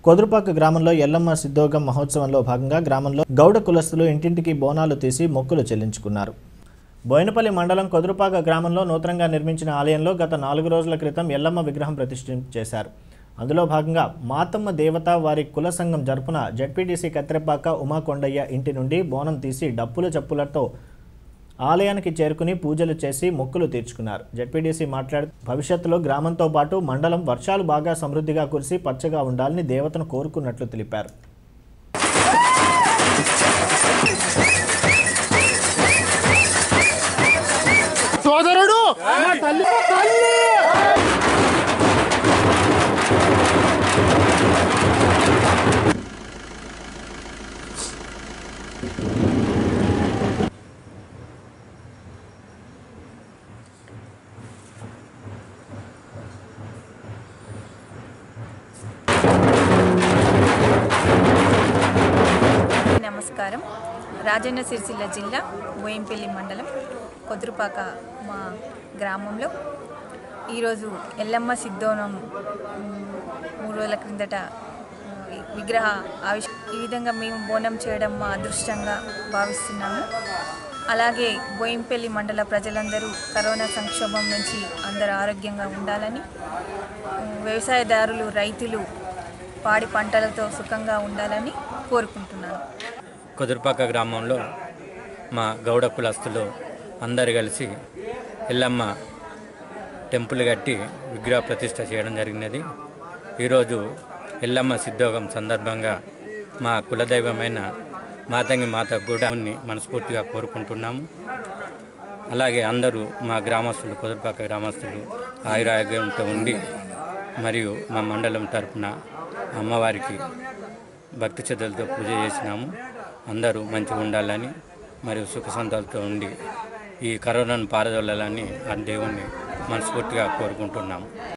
కొదురుపాక గ్రామంలో ఎల్లమ్మ సిద్ధోగం మహోత్సవంలో భాగంగా గ్రామంలో గౌడ కులస్తులు ఇంటింటికి బోనాలు తీసి మొక్కులు చెల్లించుకున్నారు బోయినపల్లి మండలం కొదురుపాక గ్రామంలో నూతనంగా నిర్మించిన ఆలయంలో గత నాలుగు రోజుల క్రితం ఎల్లమ్మ విగ్రహం ప్రతిష్ఠ చేశారు అందులో భాగంగా మాతమ్మ దేవత వారి కుల సంఘం జరుపున జడ్పీటీసీ కత్రెపాక ఉమాకొండయ్య ఇంటి నుండి బోనం తీసి డప్పుల చప్పులతో ఆలయానికి చేరుకుని పూజలు చేసి మొక్కులు తీర్చుకున్నారు జడ్పీడీసీ మాట్లాడుతూ భవిష్యత్తులో గ్రామంతో పాటు మండలం వర్షాలు బాగా సమృద్ధిగా కురిసి పచ్చగా ఉండాలని దేవతను కోరుకున్నట్లు తెలిపారు సోదరుడు మా తల్లి తల్లి నమస్కారం రాజన్న సిరిసిల్ల జిల్లా బోయంపల్లి మండలం కొదురుపాక మా గ్రామంలో ఈరోజు ఎల్లమ్మ సిద్ధోనం మ్, మూడు రోజుల క్రిందట ఆ, ఈ విగ్రహ ఆవిష్ ఈ విధంగా మేము బోనం చేయడం మా అదృష్టంగా భావిస్తున్నాము అలాగే బోయంపల్లి మండల ప్రజలందరూ కరోనా సంక్షోభం నుంచి అందరూ ఆరోగ్యంగా ఉండాలని మ్, వ్యవసాయదారులు రైతులు పాడి పంటలతో సుఖంగా ఉండాలని కోరుకుంటున్నాను కుదురుపాక గ్రామంలో మా గౌడ కులస్తులు అందరు కలిసి ఎల్లమ్మ టెంపుల్ కట్టి విగ్రహ ప్రతిష్ట చేయడం జరిగినది ఈరోజు ఎల్లమ్మ సిద్ధోగం సందర్భంగా మా కులదైవమైన మాతంగి మాత కూడా మనస్ఫూర్తిగా కోరుకుంటున్నాము అలాగే అందరూ మా గ్రామస్తులు కుదురుపాక గ్రామస్తులు ఆయురారోగ్యంతో ఉండి మరియు మా మండలం తరపున అమ్మవారికి భక్తి శ్రద్ధలతో పూజ చేసినాము అందరూ మంచిగా ఉండాలని మరియు సుఖ సంతాలతో ఉండి ఈ కరోనాను పారదోలాలని ఆ దేవుణ్ణి మనస్ఫూర్తిగా కోరుకుంటున్నాము